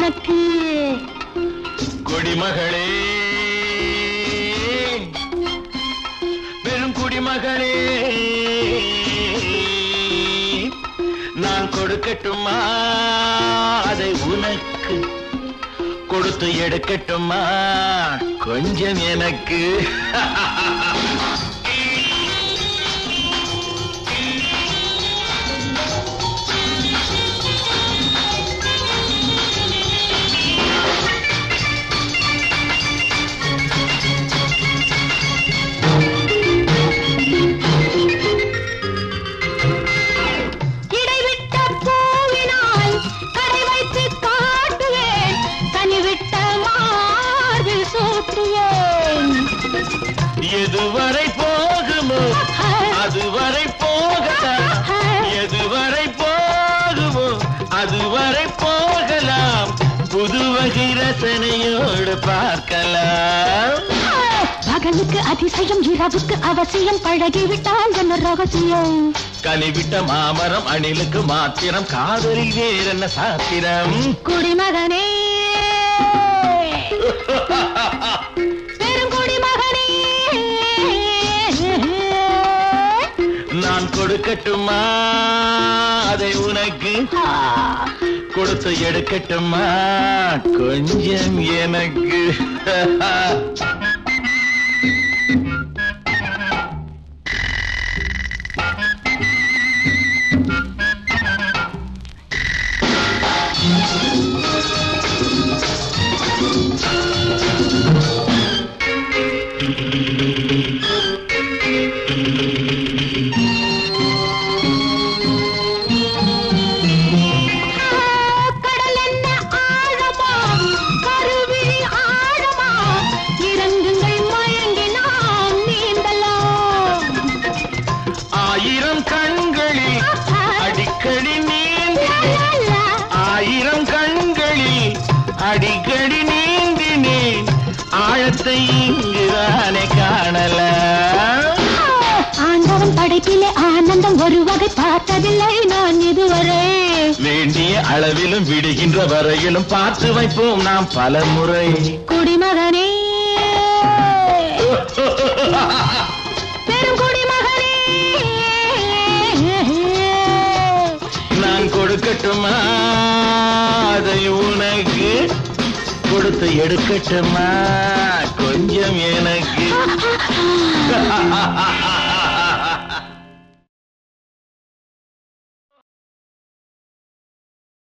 உனக்கு குடிமகளே பெரும் குடிமகளே நான் கொடுக்கட்டுமா அதை உனக்கு கொடுத்து எடுக்கட்டுமா கொஞ்சம் எனக்கு இடைவிட்ட பூவினால் கடை வைத்து காட்டுவேன் கனிவிட்ட மார்பில் சூட்டுவேன் எதுவரை போகுமோ அதுவரை போகலாம் எதுவரை போகுமோ அதுவரை போகலாம் புது வகை ரசனையோடு பார்க்கலாம் பகலுக்கு அதிசயம் இரவுக்கு அவசியம் பழகிவிட்டால் என்ன ரகசியம் கனிவிட்ட மாமரம் அணிலுக்கு மாத்திரம் காதலில் வேறென்ன சாத்திரம் குடிமகனே பெரும் குடிமகனே நான் கொடுக்கட்டுமா அதை உனக்கு கொடுத்து எடுக்கட்டுமா கொஞ்சம் எனக்கு கடல் என்ன ஆழமா கருவிழி ஆழமா இறங்குங்கள் மயங்கி நாம் நீந்தலாம் ஆயிரம் கண்களில் அடிக்கடி நீந்தினேன் ஆயிரம் கண்களில் அடிக்கடி நீந்தினேன் ஆழத்தை இங்குதானே காணலாம் ஆண்டவன் படைப்பிலே ஆனந்தம் ஒரு வகை பார்த்ததில்லை நான் இதுவரை வேண்டிய அளவிலும் விடுகின்ற வரையிலும் பார்த்து வைப்போம் நாம் பல முறை குடிமகனே பெரும் குடிமகனே நான் கொடுக்கட்டுமா அதை உனக்கு கொடுத்து எடுக்கட்டுமா கொஞ்சம் எனக்கு